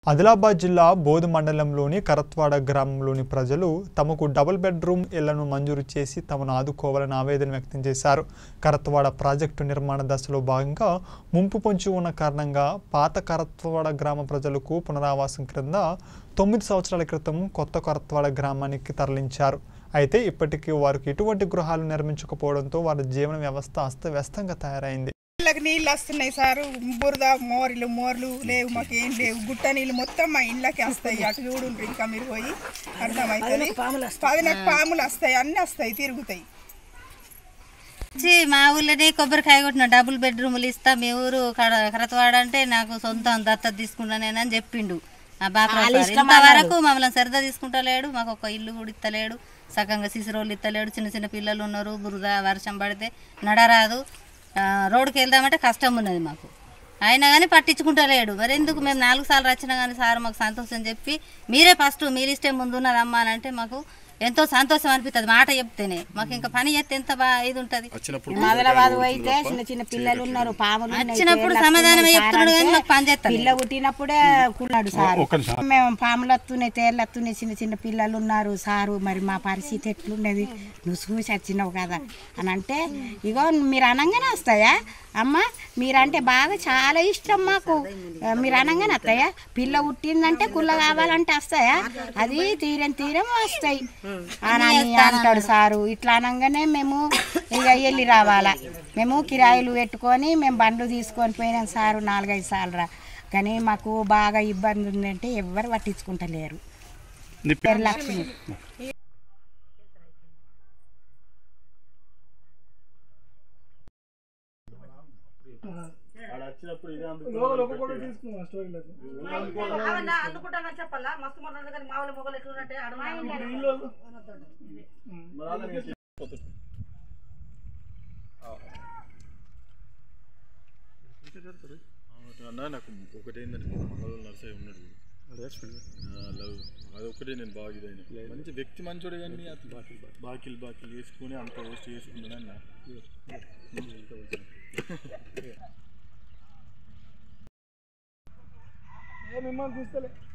ఆదిలాబాద్ జిల్లా బోధు మండలంలోని కరత్వాడ గ్రామంలోని ప్రజలు తమకు డబుల్ బెడ్రూమ్ ఇళ్లను మంజూరు చేసి తమను ఆదుకోవాలని ఆవేదన వ్యక్తం చేశారు కరత్వాడ ప్రాజెక్టు నిర్మాణ దశలో భాగంగా ముంపు పొంచి ఉన్న కారణంగా పాత కరత్వాడ గ్రామ ప్రజలకు పునరావాసం క్రింద తొమ్మిది సంవత్సరాల క్రితం కొత్త కరత్వాడ గ్రామానికి తరలించారు అయితే ఇప్పటికీ వారికి ఎటువంటి గృహాలు నిర్మించకపోవడంతో వారి జీవన వ్యవస్థ అస్తవ్యస్తంగా తయారైంది ఇళ్ళకి నీళ్ళు వస్తున్నాయి సారు బురద మోరీలు మోర్లు లేవు మాకేం లేవు గుట్ట నీళ్ళు మొత్తం మా ఇళ్ళకి వస్తాయి అటు చూడు ఇంకా మీరు పోయి అర్థమవుతుంది పదినకు పాములు వస్తాయి అన్నీ వస్తాయి తిరుగుతాయి వచ్చి మా ఊళ్ళోనే కొబ్బరికాయ కొట్టిన డబుల్ బెడ్రూములు ఇస్తా మీ ఊరు కడ- కరతవాడ అంటే నాకు సొంతం దత్తత తీసుకుంటానేనని చెప్పిండు ఆ బాపరా సార్. ఇంతవరకు మమ్మల్ని సరదా తీసుకుంటలేడు మాకు ఒక ఇల్లు కూడా ఇస్తలేడు సగంగా సిసిరోళ్ళు ఇస్తలేడు చిన్న చిన్న పిల్లలు ఉన్నారు బురద వర్షం పడితే నడరాదు ఆ, రోడ్డుకి వెళ్దామంటే కష్టం ఉన్నది మాకు అయినా కానీ పట్టించుకుంటలేడు మరి ఎందుకు మేము నాలుగు సార్లు వచ్చినా కానీ సార్ మాకు సంతోషం చెప్పి మీరే ఫస్ట్ మీరు ఇష్టే ముందు ఉన్నదమ్మా అని అంటే మాకు ఎంతో సంతోషం అనిపిస్తుంది మాట చెప్తేనే మాకు ఇంకా పని చేస్తే ఎంత బాగా ఇది ఉంటుంది ఆదిలాబాద్ పోయితే చిన్న చిన్న పిల్లలు ఉన్నారు పాములు ఉన్నాయి, వచ్చినప్పుడు తేళ్ళు సమాధానం వస్తున్నాయి చెప్తున్నాడు సార్ కానీ అంటే మాకు పని చేస్తాడు పిల్ల పుట్టినప్పుడే కున్నాడు సార్ మేము పాములు వస్తున్నాయి తేళ్ళు వస్తున్నాయి చిన్న చిన్న పిల్లలు ఉన్నారు సారు మరి మా పరిస్థితి ఎట్లున్నది నువ్వు చూసి వచ్చినావు కదా అని అంటే ఇగో మీరు అనగానే వస్తాయా అమ్మ మీరంటే బాగా చాలా ఇష్టం మాకు ఆ, మీరు అనగానే వస్తాయా పిల్ల పుట్టిందంటే కుల్ల కావాలంటే వస్తాయా అది తీరం తీరం వస్తాయి అని అని అంటాడు సారు ఇట్లా అనగానే మేము ఇక వెళ్ళి రావాలా మేము కిరాయిలు పెట్టుకొని మేము బండ్లు తీసుకొని పోయినాం సారు నాలుగైదు సార్లు రా కానీ మాకు బాగా ఇబ్బంది ఉందంటే ఎవ్వరు పట్టించుకుంటలేరు పేరు లక్ష్మి అన్న నాకు ఒకటి ఏంటంటే మంగళూరు నర్సయ్య ఉన్నాడు ఆ, లవ్ అది ఒకటే నేను బాగా ఇదైన మంచి వ్యక్తి మంచోడే కానీ అట్లా బాకిల్ బాకిల్ వేసుకుని అంత వేస్ట్ చేసుకున్నాడు అన్న మిమ్మల్ని చూస్తలే